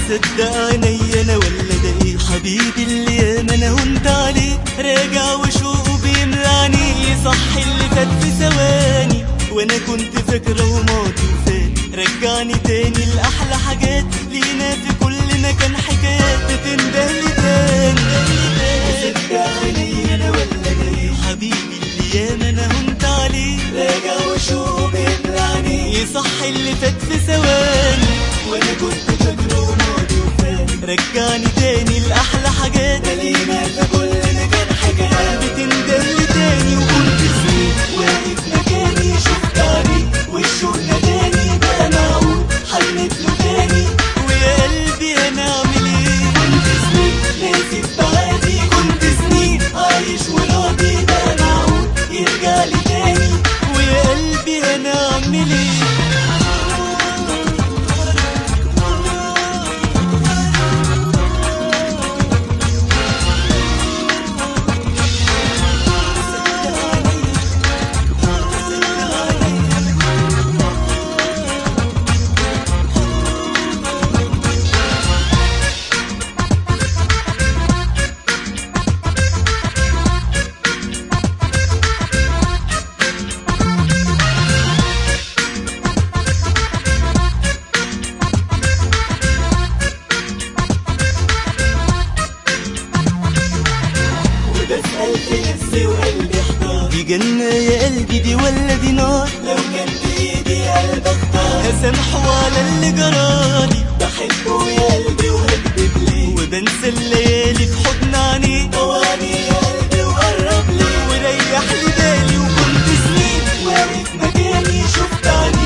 مصدق عيني انا ولا ده ايه حبيبي اللي ياما انا هنت عليه راجع وشوقه بيملعني صح اللي فات في ثواني وانا كنت فاكره وماضي وفات رجعني تاني لاحلى حاجات لينا في كل مكان حكايات بتندهلي تاني مصدق عيني انا ولا ده ايه حبيبي اللي ياما انا هنت عليه راجع وشوقه بيملعني يصح اللي فات في ثواني وانا كنت فاكره وماضي وفات رجعني تاني لاحلى حاجات لينا في كل مكان حكايات بتندهلي تاني وكنت سنين واقف مكاني شفت عليه وشه ناداني بقى معقول حنت له تاني ويا قلبي انا اعمل ايه كنت سنين ناسي في بعادي كنت سنين عايش وراضي بقى معقول يرجع لي تاني ويا قلبي انا اعمل ايه وبسأل في نفسي وقلبي احتار دي جنة يا قلبي دي ولا دي نار لو كان بإيدي قلب اختار هسامحه على اللي جرالي بحبه يا قلبي وهكدب ليه وبنسى الليالي في حضن عينيه طوعني يا قلبي وقرب لي وريح لي بالي وكنت سنين واقف مكاني شفت عينيه